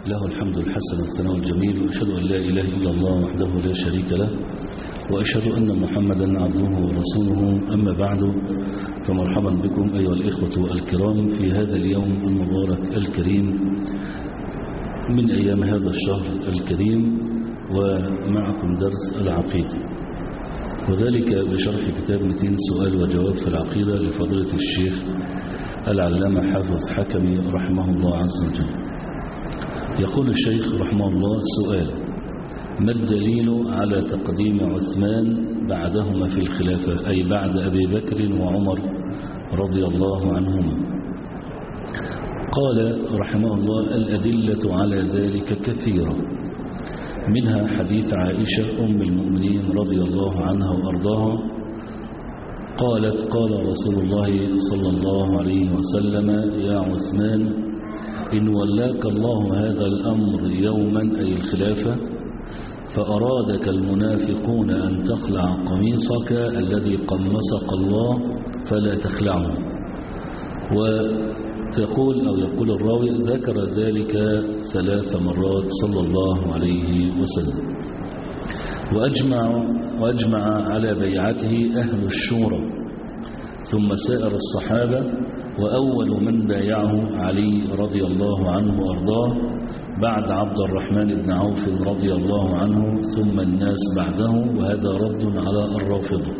له الحمد الحسن والثناء الجميل وأشهد أن لا إله إلا الله وحده لا شريك له وأشهد أن محمدا عبده ورسوله أما بعد فمرحبا بكم أيها الإخوة الكرام في هذا اليوم المبارك الكريم من أيام هذا الشهر الكريم ومعكم درس العقيدة وذلك بشرح كتاب 200 سؤال وجواب في العقيدة لفضيلة الشيخ العلامة حافظ حكمي رحمه الله عز وجل يقول الشيخ رحمه الله سؤال ما الدليل على تقديم عثمان بعدهما في الخلافة أي بعد أبي بكر وعمر رضي الله عنهما قال رحمه الله الأدلة على ذلك كثيرة منها حديث عائشة أم المؤمنين رضي الله عنها وأرضاها قالت قال رسول الله صلى الله عليه وسلم يا عثمان إن ولاك الله هذا الأمر يوما أي الخلافة فأرادك المنافقون أن تخلع قميصك الذي قمصك الله فلا تخلعه وتقول أو يقول الراوي ذكر ذلك ثلاث مرات صلى الله عليه وسلم وأجمع, وأجمع على بيعته أهل الشورى ثم سائر الصحابة وأول من بايعه علي رضي الله عنه وأرضاه بعد عبد الرحمن بن عوف رضي الله عنه ثم الناس بعده وهذا رد على الرافضة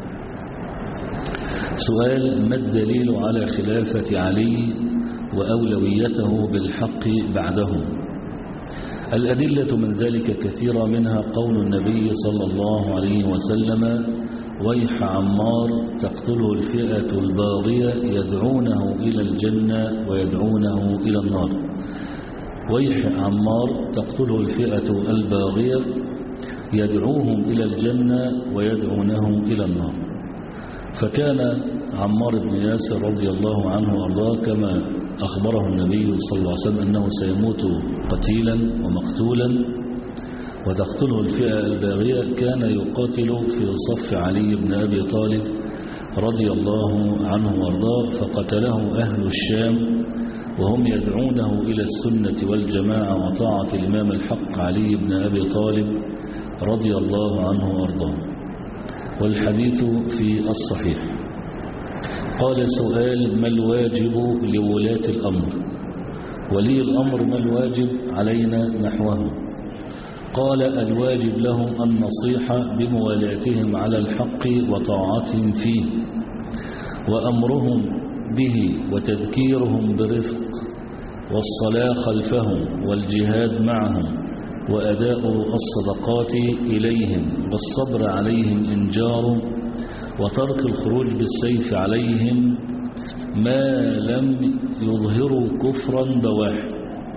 سؤال ما الدليل على خلافة علي وأولويته بالحق بعدهم الأدلة من ذلك كثيرة منها قول النبي صلى الله عليه وسلم ويح عمار تقتله الفئة الباغية يدعونه إلى الجنة ويدعونه إلى النار ويح عمار تقتله الفئة الباغية يدعوهم إلى الجنة ويدعونه إلى النار فكان عمار بن ياسر رضي الله عنه وارضاه كما أخبره النبي صلى الله عليه وسلم أنه سيموت قتيلا ومقتولا وتقتله الفئة الباغية كان يقاتل في صف علي بن أبي طالب رضي الله عنه وارضاه فقتله أهل الشام وهم يدعونه إلى السنة والجماعة وطاعة الإمام الحق علي بن أبي طالب رضي الله عنه وارضاه والحديث في الصحيح قال سؤال ما الواجب لولاة الأمر ولي الأمر ما الواجب علينا نحوه قال الواجب لهم النصيحة بموالاتهم على الحق وطاعتهم فيه وأمرهم به وتذكيرهم برفق والصلاة خلفهم والجهاد معهم وأداء الصدقات إليهم والصبر عليهم إن جاروا وترك الخروج بالسيف عليهم ما لم يظهروا كفرا بواح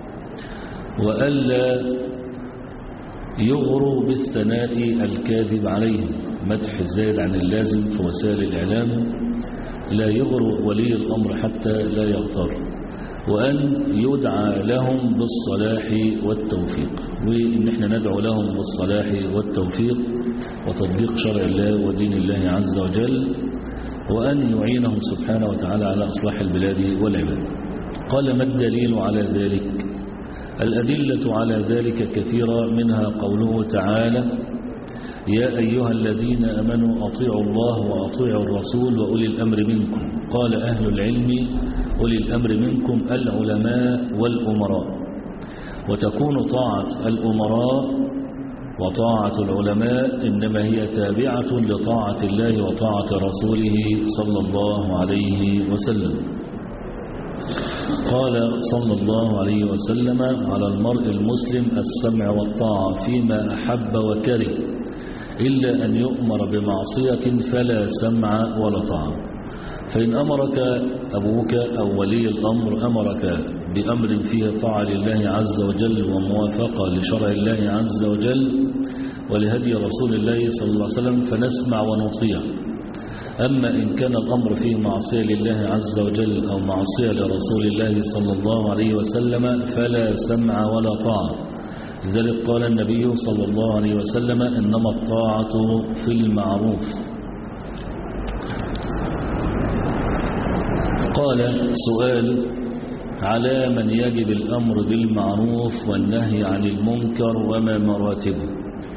وألا يغروا بالثناء الكاذب عليهم مدح الزائد عن اللازم في وسائل الإعلام لا يغر ولي الأمر حتى لا يغتر وأن يدعى لهم بالصلاح والتوفيق وإن احنا ندعو لهم بالصلاح والتوفيق وتطبيق شرع الله ودين الله عز وجل وأن يعينهم سبحانه وتعالى على إصلاح البلاد والعباد قال ما الدليل على ذلك الأدلة على ذلك كثيرة منها قوله تعالى يا أيها الذين أمنوا أطيعوا الله وأطيعوا الرسول وأولي الأمر منكم قال أهل العلم أولي الأمر منكم العلماء والأمراء وتكون طاعة الأمراء وطاعة العلماء إنما هي تابعة لطاعة الله وطاعة رسوله صلى الله عليه وسلم قال صلى الله عليه وسلم على المرء المسلم السمع والطاعة فيما أحب وكره إلا أن يؤمر بمعصية فلا سمع ولا طاعة فإن أمرك أبوك أو ولي الأمر أمرك بأمر فيه طاعة لله عز وجل وموافقة لشرع الله عز وجل ولهدي رسول الله صلى الله عليه وسلم فنسمع ونطيع أما إن كان الأمر فيه معصية لله عز وجل أو معصية لرسول الله صلى الله عليه وسلم فلا سمع ولا طاعة لذلك قال النبي صلى الله عليه وسلم إنما الطاعة في المعروف قال سؤال على من يجب الأمر بالمعروف والنهي عن المنكر وما مراتبه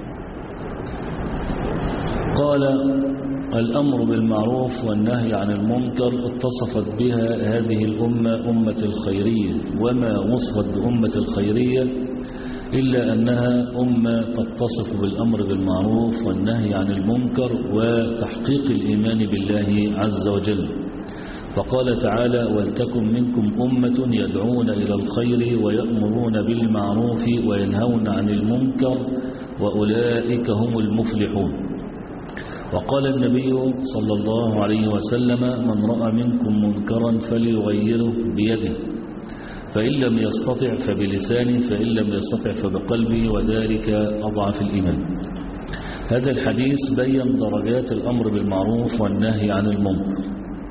قال الأمر بالمعروف والنهي عن المنكر اتصفت بها هذه الأمة أمة الخيرية وما وصفت بأمة الخيرية إلا أنها أمة تتصف بالأمر بالمعروف والنهي عن المنكر وتحقيق الإيمان بالله عز وجل فقال تعالى ولتكن منكم أمة يدعون إلى الخير ويأمرون بالمعروف وينهون عن المنكر وأولئك هم المفلحون وقال النبي صلى الله عليه وسلم من رأى منكم منكرا فليغيره بيده فإن لم يستطع فبلسانه فإن لم يستطع فبقلبه وذلك أضعف الإيمان هذا الحديث بين درجات الأمر بالمعروف والنهي عن المنكر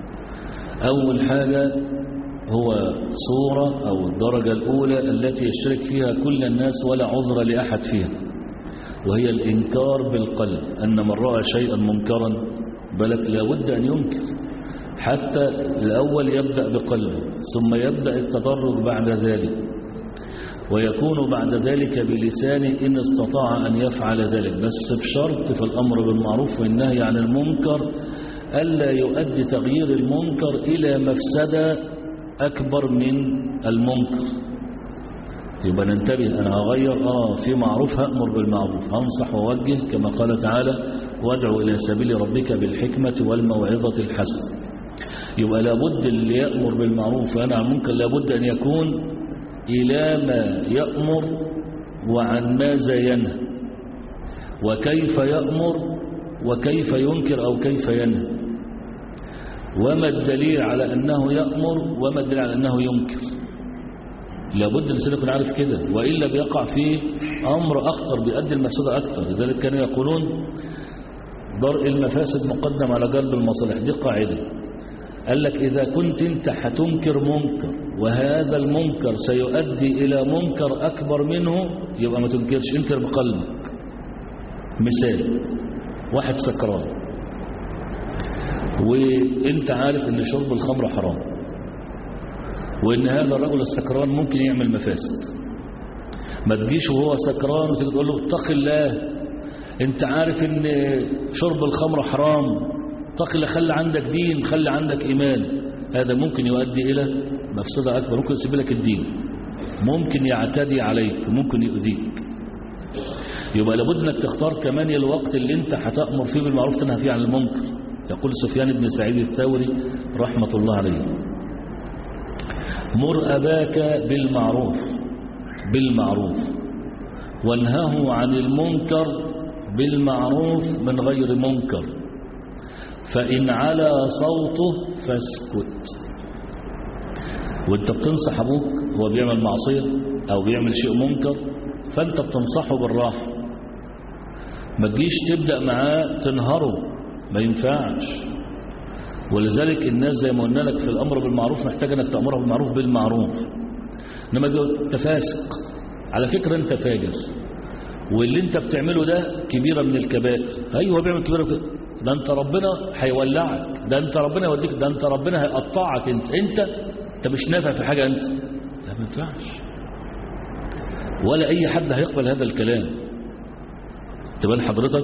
أول حاجة هو صورة أو الدرجة الأولى التي يشترك فيها كل الناس ولا عذر لأحد فيها وهي الإنكار بالقلب أن من رأى شيئا منكرا بلك لابد أن ينكر حتى الأول يبدأ بقلبه ثم يبدأ التدرج بعد ذلك ويكون بعد ذلك بلسانه إن استطاع أن يفعل ذلك بس بشرط في الأمر بالمعروف والنهي عن المنكر ألا يؤدي تغيير المنكر إلى مفسدة أكبر من المنكر يبقى ننتبه أنا هغير آه في معروف هأمر بالمعروف هنصح ووجه كما قال تعالى وادعو إلى سبيل ربك بالحكمة والموعظة الحسنة يبقى لابد اللي يأمر بالمعروف وينهى عن المنكر لابد أن يكون إلى ما يأمر وعن ماذا ينهى وكيف يأمر وكيف ينكر أو كيف ينهى وما الدليل على أنه يأمر وما الدليل على أنه ينكر لابد الإنسان يكون عارف كده وإلا بيقع في أمر أخطر بيؤدي المفسدة أكثر لذلك كانوا يقولون درء المفاسد مقدم على جلب المصالح دي قاعدة قال لك إذا كنت أنت هتنكر منكر وهذا المنكر سيؤدي إلى منكر أكبر منه يبقى ما تنكرش انكر بقلبك مثال واحد سكران وانت عارف ان شرب الخمر حرام وان هذا الرجل السكران ممكن يعمل مفاسد ما تجيش وهو سكران وتيجي تقول له اتق الله انت عارف ان شرب الخمر حرام اتق الله خلي عندك دين خلي عندك ايمان هذا ممكن يؤدي الى مفسده اكبر ممكن يسيب لك الدين ممكن يعتدي عليك وممكن يؤذيك يبقى لابد انك تختار كمان الوقت اللي انت هتأمر فيه بالمعروف تنهى فيه عن المنكر يقول سفيان بن سعيد الثوري رحمة الله عليه مر أباك بالمعروف بالمعروف وانهه عن المنكر بالمعروف من غير منكر فإن على صوته فاسكت وانت بتنصح ابوك هو بيعمل معصية او بيعمل شيء منكر فانت بتنصحه بالراحة ما تجيش تبدأ معاه تنهره ما ينفعش ولذلك الناس زي ما قلنا لك في الأمر بالمعروف محتاج انك تأمره بالمعروف بالمعروف انما انت فاسق على فكرة انت فاجر واللي انت بتعمله ده كبيرة من الكبائر ايوه بيعمل كبيرة كده ده انت ربنا هيولعك ده انت ربنا يوديك ده انت ربنا هيقطعك انت انت انت مش نافع في حاجة انت لا ما ينفعش ولا اي حد هيقبل هذا الكلام تبان حضرتك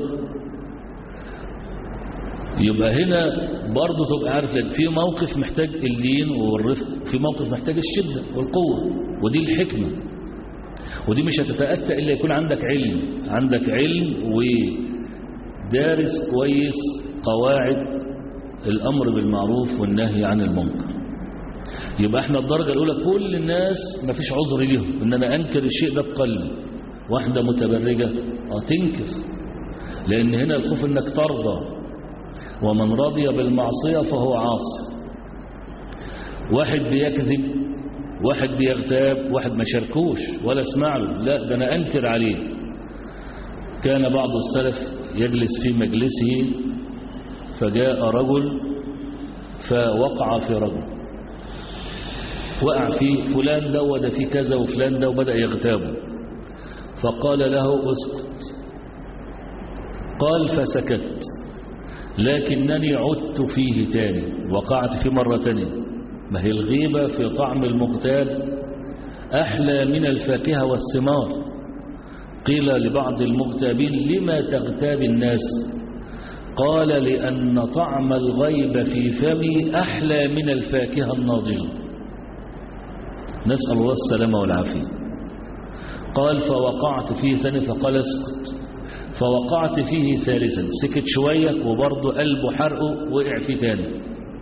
يبقى هنا برضه تبقى عارف لأن في موقف محتاج اللين والرفق في موقف محتاج الشدة والقوة ودي الحكمة ودي مش هتتأتى إلا يكون عندك علم عندك علم ودارس كويس قواعد الأمر بالمعروف والنهي عن المنكر يبقى احنا الدرجة الأولى كل الناس ما فيش عذر ليهم ان انا انكر الشيء ده بقلبي واحدة متبرجة اه تنكر لان هنا الخوف انك ترضى ومن رضي بالمعصية فهو عاصي واحد بيكذب واحد بيغتاب واحد ما شاركوش ولا اسمع له لا ده انا انكر عليه كان بعض السلف يجلس في مجلسه فجاء رجل فوقع في رجل وقع في فلان ده وده في كذا وفلان ده وبدأ يغتابه فقال له اسكت قال فسكت لكنني عدت فيه تاني وقعت فيه مرة تانية ما هي الغيبة في طعم المغتاب أحلى من الفاكهة والثمار قيل لبعض المغتابين لما تغتاب الناس قال لأن طعم الغيب في فمي أحلى من الفاكهة الناضجة نسأل الله السلامة والعافية قال فوقعت فيه ثاني فقال اسكت فوقعت فيه ثالثا سكت شوية وبرضه قلبه حرقه وقع فيه تاني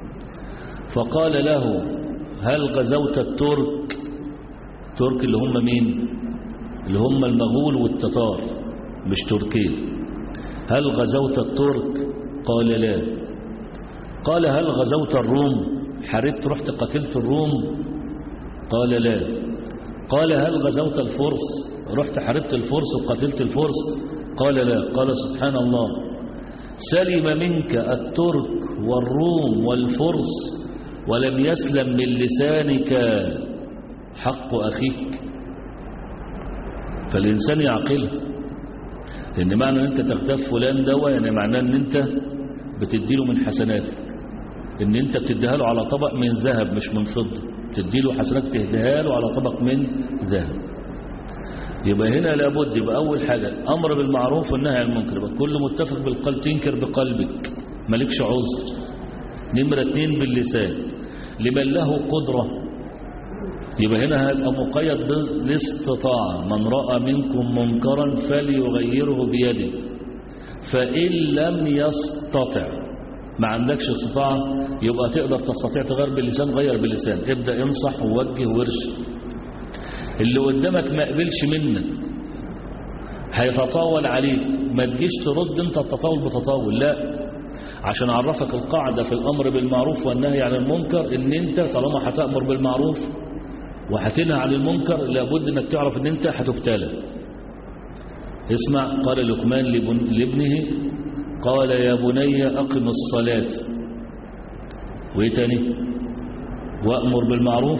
فقال له هل غزوت الترك ترك اللي هم مين اللي هم المغول والتتار مش تركيا هل غزوت الترك قال لا قال هل غزوت الروم حاربت رحت قتلت الروم قال لا قال هل غزوت الفرس رحت حاربت الفرس وقتلت الفرس قال لا قال سبحان الله سلم منك الترك والروم والفرس ولم يسلم من لسانك حق أخيك فالإنسان يعقلها لأن معنى أن أنت تغتاب فلان دوا يعني معناه أن أنت بتديله من حسناتك أن أنت بتديها له على طبق من ذهب مش من فضة بتديله حسنات تهديها له على طبق من ذهب يبقى هنا لابد يبقى أول حاجة أمر بالمعروف والنهي عن المنكر يبقى كل متفق بالقلب تنكر بقلبك مالكش عذر نمرة اتنين باللسان لمن له قدرة يبقى هنا هيبقى مقيد بالاستطاعة من رأى منكم منكرا فليغيره بيده فإن لم يستطع ما عندكش استطاعة يبقى تقدر تستطيع تغير باللسان غير باللسان ابدأ انصح ووجه وارشد اللي قدامك ما قبلش منك هيتطاول عليك ما تجيش ترد انت التطاول بتطاول لا عشان اعرفك القاعدة في الامر بالمعروف والنهي عن المنكر ان انت طالما هتأمر بالمعروف وهتنهى عن المنكر لابد انك تعرف ان انت هتبتلى اسمع قال لقمان لابنه قال يا بني اقم الصلاة وايه تاني وامر بالمعروف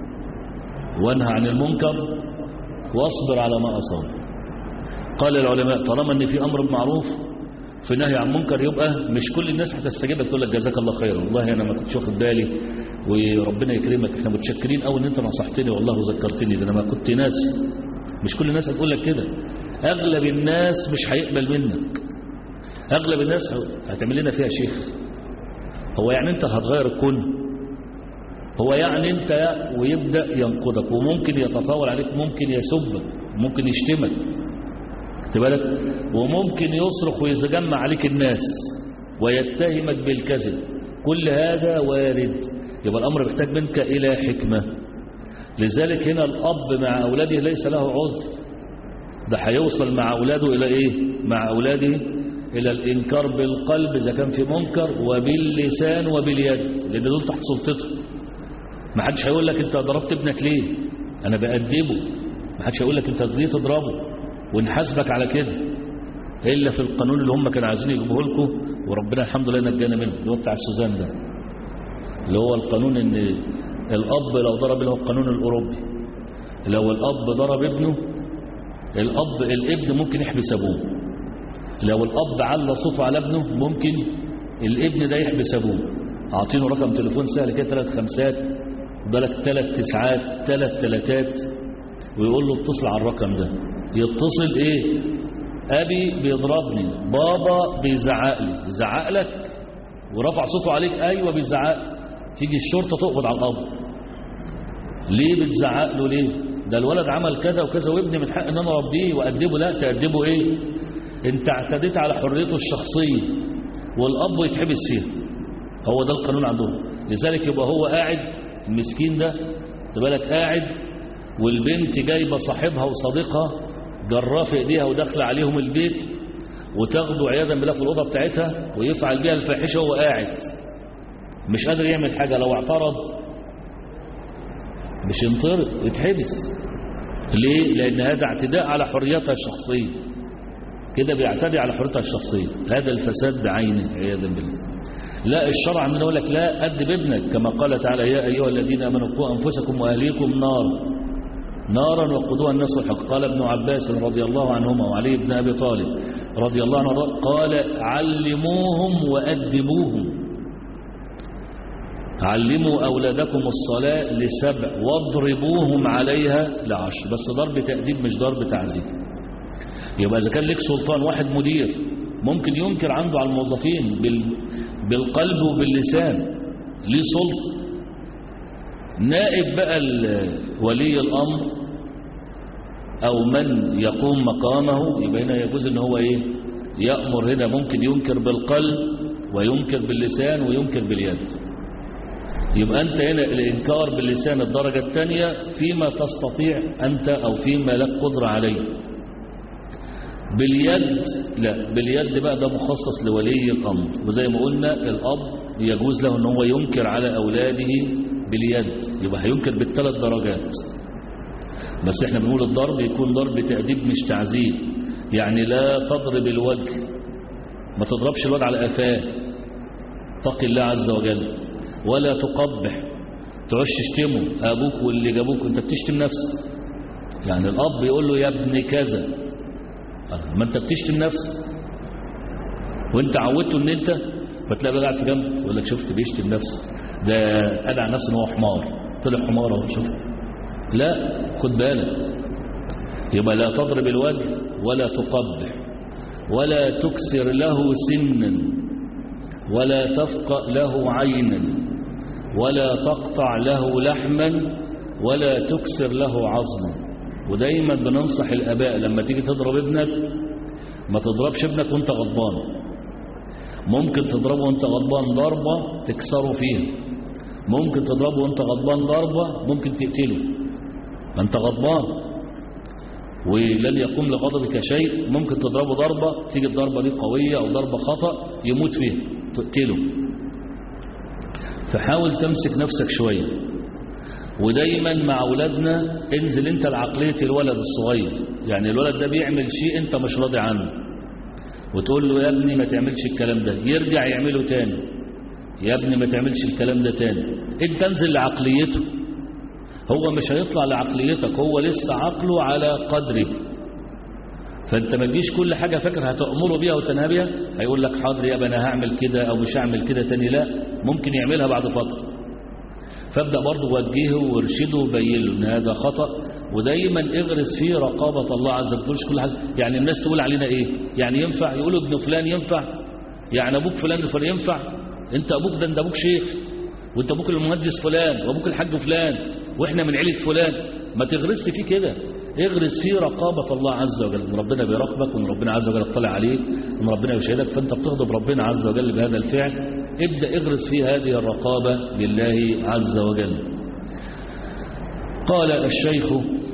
وانهى عن المنكر واصبر على ما اصاب قال العلماء طالما ان في امر بالمعروف في نهي عن منكر يبقى مش كل الناس هتستجيب لك تقول لك جزاك الله خيرا والله انا ما كنتش واخد بالي وربنا يكرمك احنا متشكرين قوي ان انت نصحتني والله وذكرتني ده انا ما كنت ناسي مش كل الناس هتقول لك كده اغلب الناس مش هيقبل منك اغلب الناس هتعمل لنا فيها شيخ هو يعني انت هتغير الكون هو يعني انت ويبدا ينقدك وممكن يتطاول عليك ممكن يسبك ممكن يشتمك بالك وممكن يصرخ ويتجمع عليك الناس ويتهمك بالكذب كل هذا وارد يبقى الأمر محتاج منك إلى حكمة لذلك هنا الأب مع أولاده ليس له عذر ده هيوصل مع أولاده إلى إيه مع أولاده إلى الإنكار بالقلب إذا كان في منكر وباللسان وباليد لأن دول تحت سلطته ما حدش هيقول لك أنت ضربت ابنك ليه أنا بأدبه ما حدش هيقول لك أنت ليه تضربه ونحاسبك على كده إلا في القانون اللي هم كانوا عايزين يجيبوه لكم وربنا الحمد لله نجانا منه اللي هو بتاع السوزان ده اللي هو القانون ان الأب لو ضرب له القانون الأوروبي لو الأب ضرب ابنه الأب الابن ممكن يحبس أبوه لو الأب على صوته على ابنه ممكن الابن ده يحبس أبوه أعطينه رقم تليفون سهل كده ثلاث خمسات بالك ثلاث تسعات ثلاث ثلاثات ويقول له اتصل على الرقم ده يتصل ايه ابي بيضربني بابا بيزعق لي زعق لك ورفع صوته عليك ايوه بيزعق تيجي الشرطه تقبض على الاب ليه بتزعق له ليه ده الولد عمل كذا وكذا وابني من حق ان انا اربيه وادبه لا تادبه ايه انت اعتديت على حريته الشخصيه والاب يتحبس فيها هو ده القانون عندهم لذلك يبقى هو قاعد المسكين ده تبالك قاعد والبنت جايبه صاحبها وصديقها جراه في ايديها وداخله عليهم البيت وتاخده عياذا بالله في الاوضه بتاعتها ويفعل بيها الفاحشه وهو قاعد مش قادر يعمل حاجه لو اعترض مش ينطرد يتحبس ليه لان هذا اعتداء على حريتها الشخصيه كده بيعتدي على حريتها الشخصيه هذا الفساد بعينه عياذا بالله لا الشرع عندنا يقول لك لا أدب ابنك كما قال تعالى يا أيها الذين آمنوا قوا أنفسكم وأهليكم نار نارا وقودها الناس والحق قال ابن عباس رضي الله عنهما وعلي بن أبي طالب رضي الله عنه قال علموهم وأدبوهم علموا أولادكم الصلاة لسبع واضربوهم عليها لعشر بس ضرب تأديب مش ضرب تعذيب يبقى إذا كان لك سلطان واحد مدير ممكن ينكر عنده على الموظفين بال... بالقلب وباللسان ليه سلطة نائب بقى ولي الأمر أو من يقوم مقامه يبقى هنا يجوز ان هو ايه يأمر هنا ممكن ينكر بالقلب وينكر باللسان وينكر باليد يبقى أنت هنا الإنكار باللسان الدرجة الثانية فيما تستطيع أنت أو فيما لك قدرة عليه باليد لا باليد بقى ده مخصص لولي الأمر وزي ما قلنا الأب يجوز له ان هو ينكر على أولاده باليد يبقى هينكر بالثلاث درجات بس احنا بنقول الضرب يكون ضرب تأديب مش تعذيب يعني لا تضرب الوجه ما تضربش الوجه على قفاه تقي الله عز وجل ولا تقبح تعش تشتمه ابوك واللي جابوك انت بتشتم نفسك يعني الاب يقول له يا ابن كذا ما انت بتشتم نفسك وانت عودته ان انت فتلاقي بقى قاعد في جنب يقول لك شفت بيشتم نفسه ده ادعى نفسه ان هو حمار طلع حمار اهو شفت لا خد بالك يبقى لا تضرب الوجه ولا تقبح ولا تكسر له سنا ولا تفقأ له عينا ولا تقطع له لحما ولا تكسر له عظما ودايما بننصح الاباء لما تيجي تضرب ابنك ما تضربش ابنك وانت غضبان ممكن تضربه وانت غضبان ضربة تكسره فيها ممكن تضربه وانت غضبان ضربة ممكن تقتله ما انت غضبان ولن يقوم لغضبك شيء ممكن تضربه ضربة تيجي الضربة دي قوية أو ضربة خطأ يموت فيها تقتله فحاول تمسك نفسك شوية ودايما مع أولادنا انزل انت لعقلية الولد الصغير يعني الولد ده بيعمل شيء انت مش راضي عنه وتقول له يا ابني ما تعملش الكلام ده يرجع يعمله تاني يا ابني ما تعملش الكلام ده تاني انت انزل لعقليته هو مش هيطلع لعقليتك هو لسه عقله على قدره فانت ما تجيش كل حاجة فاكر هتأمره بيها وتنهى بيها هيقول لك حاضر يا انا هعمل كده او مش هعمل كده تاني لا ممكن يعملها بعد فترة فابدأ برضه وجهه وارشده وبين له ان هذا خطأ ودايما اغرس فيه رقابة الله عز وجل تقولش كل حاجة يعني الناس تقول علينا ايه يعني ينفع يقولوا ابن فلان ينفع يعني ابوك فلان فلان ينفع انت ابوك ده انت ابوك شيخ وانت ابوك المهندس فلان وابوك الحاج فلان واحنا من عيلة فلان ما تغرس فيه كده اغرس فيه رقابة الله عز وجل ان ربنا بيراقبك وان ربنا عز وجل اطلع عليك وان ربنا يشهدك فانت بتغضب ربنا عز وجل بهذا الفعل ابدأ اغرس فيه هذه الرقابة لله عز وجل قال الشيخ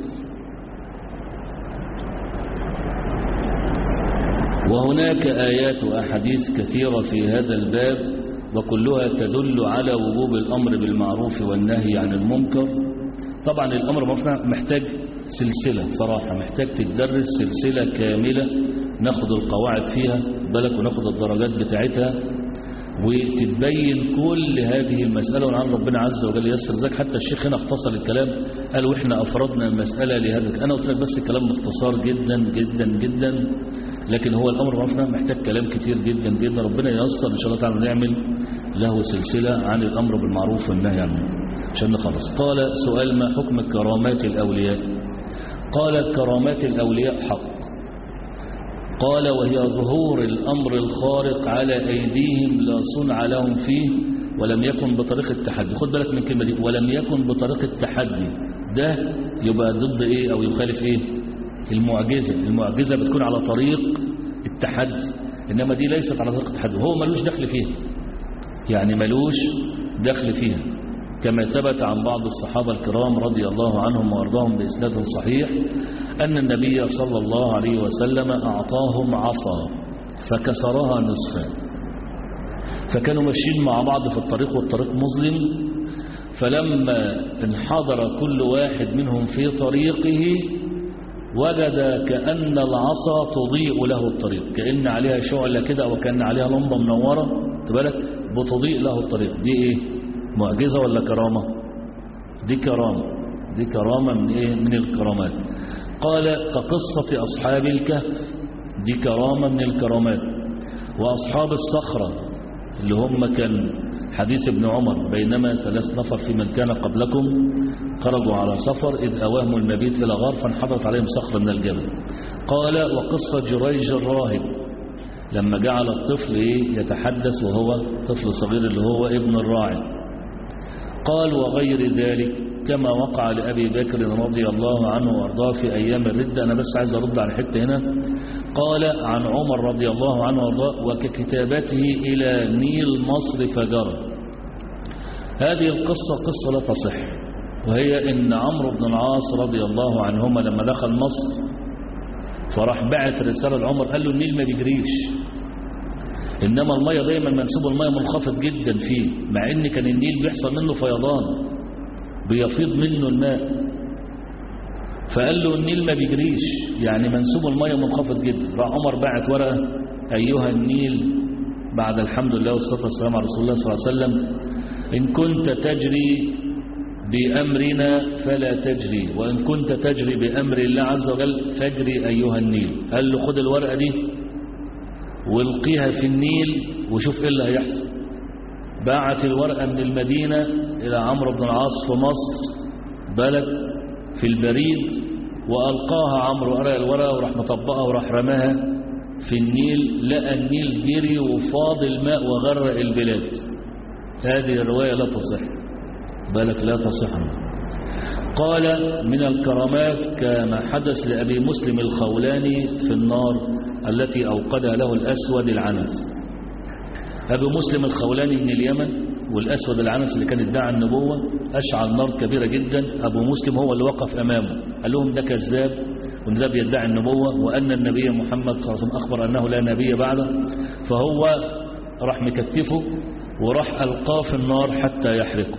وهناك آيات وأحاديث كثيرة في هذا الباب وكلها تدل على وجوب الأمر بالمعروف والنهي عن المنكر طبعا الأمر محتاج سلسلة صراحة محتاج تدرس سلسلة كاملة ناخد القواعد فيها بالك وناخد الدرجات بتاعتها وتتبين كل هذه المسألة ونعم ربنا عز وجل يسر ذلك حتى الشيخ هنا اختصر الكلام قال وإحنا أفردنا المسألة لهذا أنا قلت لك بس الكلام باختصار جدا جدا جدا لكن هو الأمر رفنا محتاج كلام كتير جدا جدا ربنا ييسر إن شاء الله تعالى نعمل له سلسلة عن الأمر بالمعروف والنهي عن المنكر عشان نخلص قال سؤال ما حكم كرامات الأولياء قال كرامات الأولياء حق قال وهي ظهور الأمر الخارق على أيديهم لا صنع لهم فيه ولم يكن بطريق التحدي خد بالك من الكلمة دي ولم يكن بطريق التحدي ده يبقى ضد ايه او يخالف ايه المعجزة المعجزة بتكون على طريق التحدي انما دي ليست على طريق التحدي هو ملوش دخل فيها يعني ملوش دخل فيها كما ثبت عن بعض الصحابة الكرام رضي الله عنهم وارضاهم بإسناد صحيح أن النبي صلى الله عليه وسلم أعطاهم عصا فكسرها نصفا فكانوا ماشيين مع بعض في الطريق والطريق مظلم فلما انحدر كل واحد منهم في طريقه وجد كأن العصا تضيء له الطريق كأن عليها شعلة كده وكأن عليها لمبة منورة تبالك بتضيء له الطريق دي ايه معجزة ولا كرامة دي كرامة دي كرامة من ايه من الكرامات قال كقصة أصحاب الكهف دي كرامة من الكرامات وأصحاب الصخرة اللي هم كان حديث ابن عمر بينما ثلاث نفر في من كان قبلكم خرجوا على سفر إذ أواهم المبيت إلى غار فانحدرت عليهم صخرة من الجبل قال وقصة جريج الراهب لما جعل الطفل يتحدث وهو طفل صغير اللي هو ابن الراعي قال وغير ذلك كما وقع لأبي بكر رضي الله عنه وارضاه في أيام الردة أنا بس عايز أرد على الحتة هنا قال عن عمر رضي الله عنه وارضاه وككتابته إلى نيل مصر فجرى هذه القصة قصة لا تصح وهي إن عمرو بن العاص رضي الله عنهما لما دخل مصر فراح بعت رسالة لعمر قال له النيل ما بيجريش إنما المية دايما منسوب المية منخفض جدا فيه مع إن كان النيل بيحصل منه فيضان بيفيض منه الماء فقال له النيل ما بيجريش يعني منسوب المية منخفض جدا راح عمر بعت ورقة أيها النيل بعد الحمد لله والصلاة والسلام على رسول الله صلى الله عليه وسلم إن كنت تجري بأمرنا فلا تجري وإن كنت تجري بأمر الله عز وجل فاجري أيها النيل قال له خد الورقة دي والقيها في النيل وشوف إيه اللي هيحصل باعت الورقة من المدينة إلى عمرو بن العاص في مصر بلد في البريد وألقاها عمرو قرأ الورقة وراح مطبقها وراح رماها في النيل لقى النيل جري وفاض الماء وغرق البلاد هذه الرواية لا تصح بالك لا تصح قال من الكرامات كما حدث لأبي مسلم الخولاني في النار التي أوقدها له الأسود العنس أبو مسلم الخولاني من اليمن والأسود العنس اللي كان ادعى النبوة أشعل نار كبيرة جدا أبو مسلم هو اللي وقف أمامه قال لهم ده كذاب وأن ده بيدعي النبوة وأن النبي محمد صلى الله عليه وسلم أخبر أنه لا نبي بعده فهو راح مكتفه وراح ألقاه في النار حتى يحرقه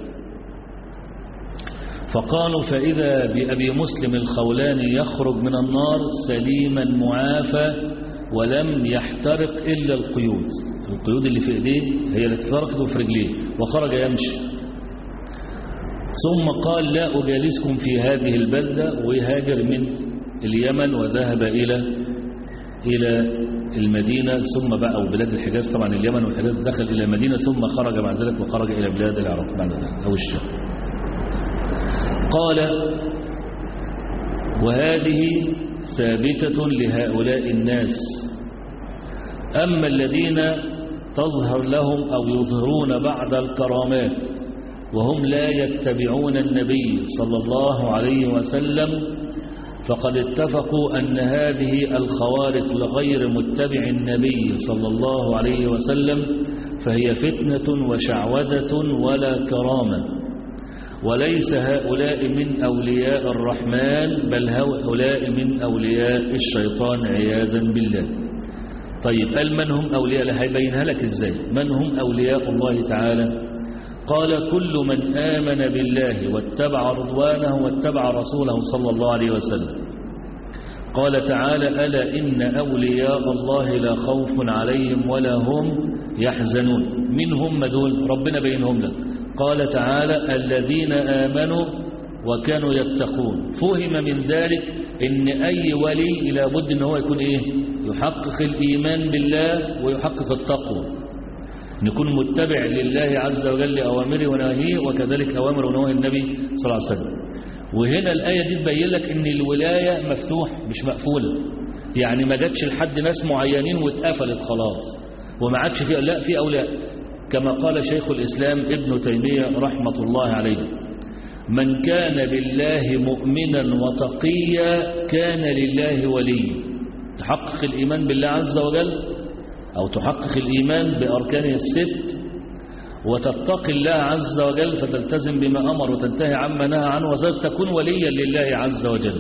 فقالوا فإذا بأبي مسلم الخولاني يخرج من النار سليما معافى ولم يحترق إلا القيود القيود اللي في ايديه هي اللي احترقت في رجليه وخرج يمشي ثم قال لا أجالسكم في هذه البلدة ويهاجر من اليمن وذهب إلى إلى المدينة ثم بقى أو بلاد الحجاز طبعا اليمن والحجاز دخل إلى المدينة ثم خرج بعد ذلك وخرج إلى بلاد العراق بعد ذلك أو الشام قال وهذه ثابتة لهؤلاء الناس أما الذين تظهر لهم أو يظهرون بعد الكرامات وهم لا يتبعون النبي صلى الله عليه وسلم فقد اتفقوا أن هذه الخوارق لغير متبع النبي صلى الله عليه وسلم فهي فتنة وشعوذة ولا كرامة وليس هؤلاء من أولياء الرحمن بل هؤلاء من أولياء الشيطان عياذا بالله طيب قال من هم أولياء الله هيبينها لك إزاي من هم أولياء الله تعالى قال كل من آمن بالله واتبع رضوانه واتبع رسوله صلى الله عليه وسلم قال تعالى ألا إن أولياء الله لا خوف عليهم ولا هم يحزنون من هم دول ربنا بينهم لك قال تعالى الذين آمنوا وكانوا يتقون فهم من ذلك ان أي ولي لابد ان هو يكون إيه يحقق الإيمان بالله ويحقق التقوى نكون متبع لله عز وجل لأوامره ونواهيه وكذلك أوامر ونواهي النبي صلى الله عليه وسلم وهنا الآية دي تبين لك ان الولاية مفتوح مش مقفولة يعني ما جاتش لحد ناس معينين واتقفلت خلاص وما عادش فيها لا في أولياء كما قال شيخ الإسلام ابن تيمية رحمة الله عليه من كان بالله مؤمنا وتقيا كان لله وليا تحقق الإيمان بالله عز وجل أو تحقق الإيمان بأركانه الست وتتقي الله عز وجل فتلتزم بما أمر وتنتهي عما نهى عنه وذلك تكون وليا لله عز وجل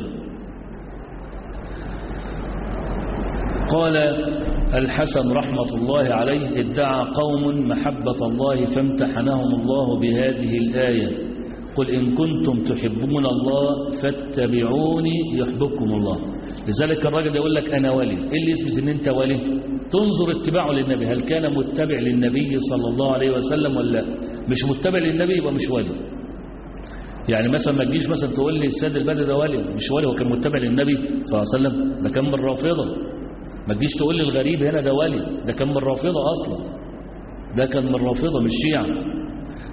قال الحسن رحمة الله عليه ادعى قوم محبة الله فامتحنهم الله بهذه الآية قل إن كنتم تحبون الله فاتبعوني يحببكم الله لذلك الراجل يقول لك أنا ولي إيه اللي يثبت أن أنت ولي تنظر اتباعه للنبي هل كان متبع للنبي صلى الله عليه وسلم ولا مش متبع للنبي يبقى مش ولي يعني مثلا ما تجيش مثلا تقول لي السيد البدر ده ولي مش ولي هو كان متبع للنبي صلى الله عليه وسلم ده كان من الرافضه ما تجيش تقول لي الغريب هنا ده ولي ده كان من الرافضه اصلا ده كان من الرافضه مش شيعه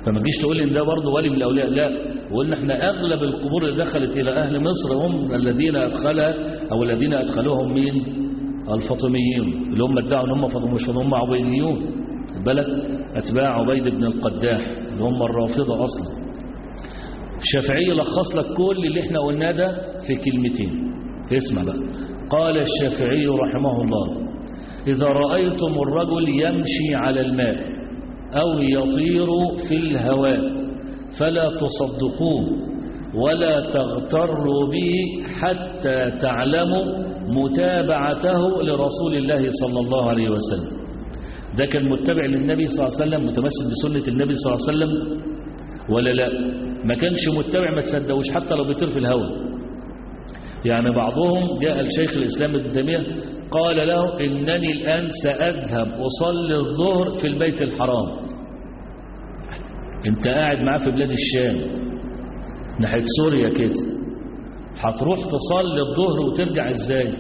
فما تجيش تقول ان ده برضه ولي من الاولياء لا وقلنا احنا اغلب القبور اللي دخلت الى اهل مصر هم الذين ادخلها او الذين ادخلوهم مين الفاطميين اللي هم ادعوا ان هم فاطميين مش هم عبيديون بالك اتباع عبيد بن القداح اللي هم الرافضه اصلا الشافعي لخص لك كل اللي احنا قلناه ده في كلمتين اسمع بقى قال الشافعي رحمه الله إذا رأيتم الرجل يمشي على الماء أو يطير في الهواء فلا تصدقوه ولا تغتروا به حتى تعلموا متابعته لرسول الله صلى الله عليه وسلم ده كان متبع للنبي صلى الله عليه وسلم متمسك بسنة النبي صلى الله عليه وسلم ولا لا ما كانش متبع ما تصدقوش حتى لو بيطير في الهواء يعني بعضهم جاء الشيخ الإسلام ابن تيمية قال له إنني الآن سأذهب أصلي الظهر في البيت الحرام انت قاعد معاه في بلاد الشام ناحية سوريا كده هتروح تصلي الظهر وترجع ازاي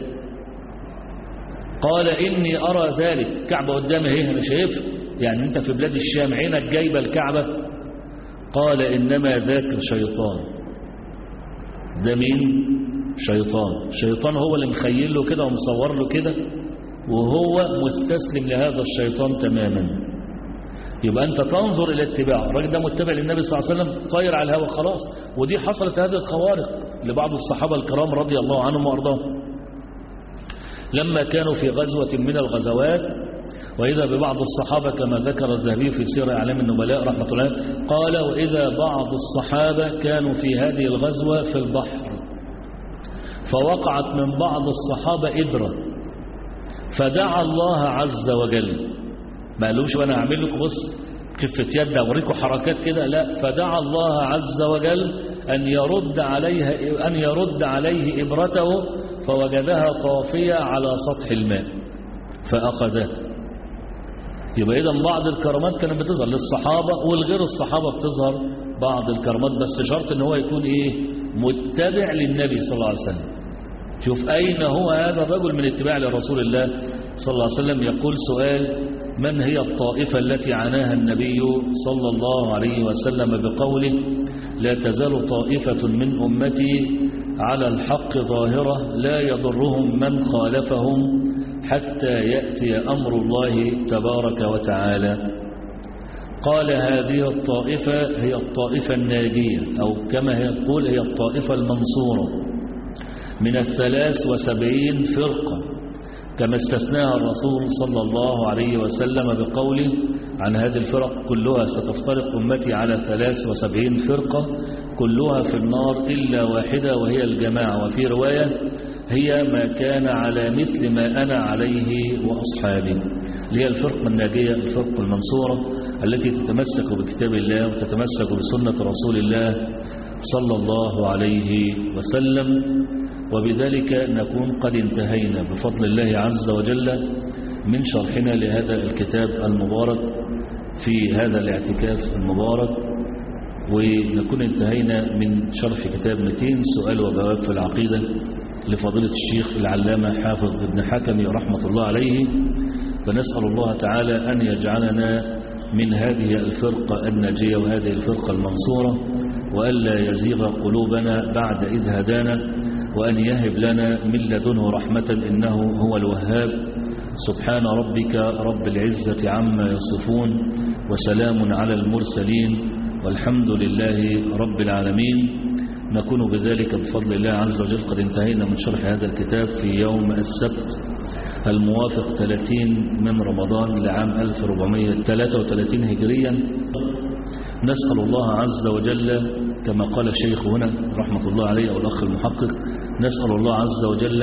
قال إني أرى ذلك كعبة قدامي اهي أنا شايفها يعني أنت في بلاد الشام عينك جايبة الكعبة قال إنما ذاك شيطان ده مين شيطان شيطان هو اللي مخيل له كده ومصور له كده وهو مستسلم لهذا الشيطان تماما يبقى أنت تنظر إلى اتباعه الراجل ده متبع للنبي صلى الله عليه وسلم طاير على الهواء خلاص ودي حصلت هذه الخوارق لبعض الصحابة الكرام رضي الله عنهم وأرضاهم لما كانوا في غزوة من الغزوات وإذا ببعض الصحابة كما ذكر الذهبي في سير أعلام النبلاء رحمة الله قال وإذا بعض الصحابة كانوا في هذه الغزوة في البحر فوقعت من بعض الصحابة إبرة فدعا الله عز وجل ما قالوش وانا اعمل لكم بص خفة يد اوريكم حركات كده لا فدعا الله عز وجل ان يرد عليها ان يرد عليه ابرته فوجدها طافية على سطح الماء فاخذها يبقى اذا بعض الكرامات كانت بتظهر للصحابة والغير الصحابة بتظهر بعض الكرامات بس شرط ان هو يكون ايه متبع للنبي صلى الله عليه وسلم شوف اين هو هذا الرجل من اتباع لرسول الله صلى الله عليه وسلم يقول سؤال من هي الطائفة التي عناها النبي صلى الله عليه وسلم بقوله لا تزال طائفة من أمتي على الحق ظاهرة لا يضرهم من خالفهم حتى يأتي أمر الله تبارك وتعالى قال هذه الطائفة هي الطائفة الناجية أو كما هي تقول هي الطائفة المنصورة من الثلاث وسبعين فرقة كما استثناها الرسول صلى الله عليه وسلم بقوله عن هذه الفرق كلها ستفترق أمتي على ثلاث وسبعين فرقة كلها في النار إلا واحدة وهي الجماعة وفي رواية هي ما كان على مثل ما أنا عليه وأصحابي هي الفرقة الناجية الفرقة المنصورة التي تتمسك بكتاب الله وتتمسك بسنة رسول الله صلى الله عليه وسلم وبذلك نكون قد انتهينا بفضل الله عز وجل من شرحنا لهذا الكتاب المبارك في هذا الاعتكاف المبارك ونكون انتهينا من شرح كتاب 200 سؤال وجواب في العقيدة لفضيلة الشيخ العلامة حافظ ابن حكم رحمة الله عليه فنسأل الله تعالى أن يجعلنا من هذه الفرقة الناجية وهذه الفرقة المنصورة وألا يزيغ قلوبنا بعد إذ هدانا وأن يهب لنا من لدنه رحمة إنه هو الوهاب سبحان ربك رب العزة عما يصفون وسلام على المرسلين والحمد لله رب العالمين نكون بذلك بفضل الله عز وجل قد انتهينا من شرح هذا الكتاب في يوم السبت الموافق 30 من رمضان لعام 1433 هجريا نسأل الله عز وجل كما قال الشيخ هنا رحمة الله عليه أو الأخ المحقق نسأل الله عز وجل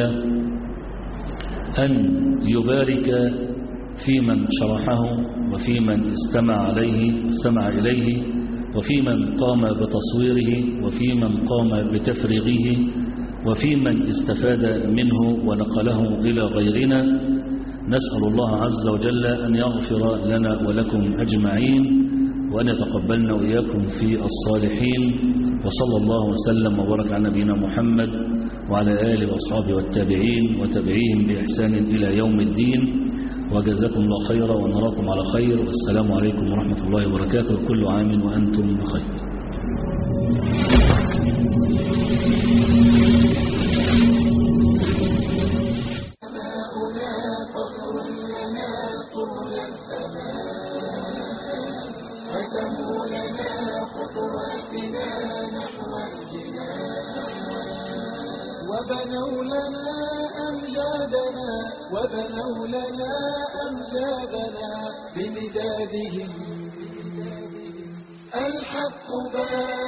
أن يبارك في من شرحه وفي من استمع عليه استمع إليه وفي من قام بتصويره وفي من قام بتفريغه وفي من استفاد منه ونقله إلى غيرنا نسأل الله عز وجل أن يغفر لنا ولكم أجمعين وأن يتقبلنا وإياكم في الصالحين وصلى الله وسلم وبارك على نبينا محمد وعلى آله وأصحابه والتابعين وتابعيهم بإحسان إلى يوم الدين وجزاكم الله خيرا ونراكم على خير والسلام عليكم ورحمة الله وبركاته وكل عام وأنتم بخير وبنوا لنا أمجادنا وبنوا لنا أمجادنا بمدادهم الحق بان